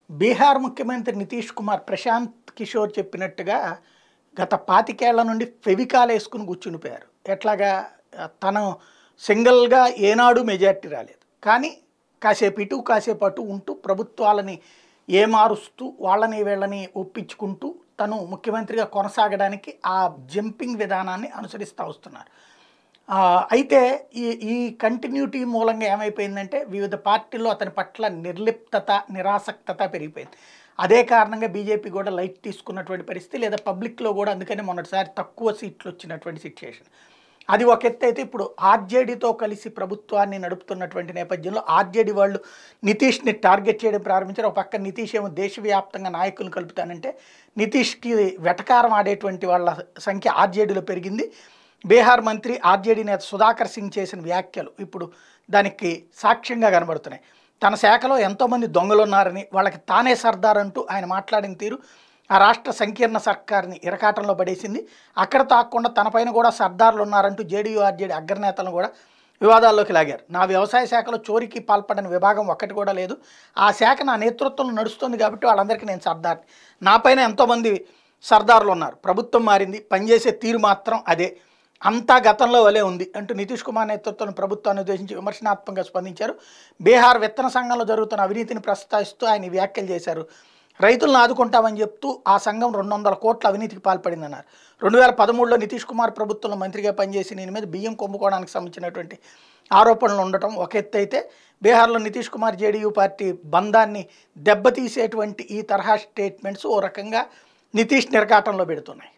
బీహార్ ముఖ్యమంత్రి నితీష్ కుమార్ ప్రశాంత్ కిషోర్ చెప్పినట్టుగా గత పాతికేళ్ల నుండి ఫెవికాల్ వేసుకుని కూర్చునిపోయారు ఎట్లాగా ఆ, తను సింగిల్గా ఏనాడు మెజార్టీ రాలేదు కానీ కాసేపు ఇటు కాసేపు అటు ఉంటూ ప్రభుత్వాలని ఏమారుస్తూ వాళ్ళని వీళ్ళని ఒప్పించుకుంటూ తను ముఖ్యమంత్రిగా కొనసాగడానికి ఆ జంపింగ్ విధానాన్ని అనుసరిస్తూ వస్తున్నారు ఆ, అయితే ఈ ఈ కంటిన్యూటీ మూలంగా ఏమైపోయిందంటే వివిధ పార్టీల్లో అతని పట్ల నిర్లిప్తత నిరాసక్తత పెరిగిపోయింది అదే కారణంగా బీజేపీ కూడా లైట్ తీసుకున్నటువంటి పరిస్థితి లేదా పబ్లిక్లో కూడా అందుకని మొన్నటిసారి తక్కువ సీట్లు వచ్చినటువంటి సిచ్యుయేషన్ అది ఒక ఎత్తు అయితే ఇప్పుడు ఆర్జేడీతో కలిసి ప్రభుత్వాన్ని నడుపుతున్నటువంటి నేపథ్యంలో ఆర్జేడీ వాళ్ళు నితీష్ని టార్గెట్ చేయడం ప్రారంభించారు ఒక పక్క నితీష్ ఏమో దేశవ్యాప్తంగా నాయకులను కలుపుతానంటే నితీష్కి వెటకారం ఆడేటువంటి వాళ్ళ సంఖ్య ఆర్జేడీలో పెరిగింది బీహార్ మంత్రి ఆర్జేడీ నేత సుధాకర్ సింగ్ చేసిన వ్యాఖ్యలు ఇప్పుడు దానికి సాక్ష్యంగా కనబడుతున్నాయి తన శాఖలో ఎంతోమంది దొంగలు ఉన్నారని వాళ్ళకి తానే సర్దార్ అంటూ ఆయన మాట్లాడిన తీరు ఆ రాష్ట్ర సంకీర్ణ సర్కార్ని ఇరకాటంలో పడేసింది అక్కడ తాకుండా తనపైన కూడా సర్దార్లు ఉన్నారంటూ జేడీయూ ఆర్జేడీ అగ్రనేతలను కూడా వివాదాల్లోకి లాగారు నా వ్యవసాయ శాఖలో చోరీకి పాల్పడని విభాగం ఒక్కటి కూడా లేదు ఆ శాఖ నా నేతృత్వంలో నడుస్తుంది కాబట్టి వాళ్ళందరికీ నేను సర్దార్ని నాపైన ఎంతోమంది సర్దార్లు ఉన్నారు ప్రభుత్వం మారింది పనిచేసే తీరు మాత్రం అదే అంతా గతంలో వలే ఉంది అంటూ నితీష్ కుమార్ నేతృత్వంలో ప్రభుత్వాన్ని ఉద్దేశించి విమర్శనాత్మకంగా స్పందించారు బీహార్ విత్తన సంఘంలో జరుగుతున్న అవినీతిని ప్రస్తావిస్తూ ఆయన ఈ వ్యాఖ్యలు చేశారు రైతులను ఆదుకుంటామని చెప్తూ ఆ సంఘం రెండు వందల కోట్ల అవినీతికి పాల్పడిందన్నారు రెండు వేల పదమూడులో నితీష్ కుమార్ ప్రభుత్వంలో మంత్రిగా పనిచేసి నేను మీద బియ్యం కుంభకోణానికి సంబంధించినటువంటి ఆరోపణలు ఉండటం ఒక ఎత్తు అయితే బీహార్లో నితీష్ కుమార్ జేడీయూ పార్టీ బంధాన్ని దెబ్బతీసేటువంటి ఈ తరహా స్టేట్మెంట్స్ ఓ రకంగా నితీష్ నిరకాటంలో పెడుతున్నాయి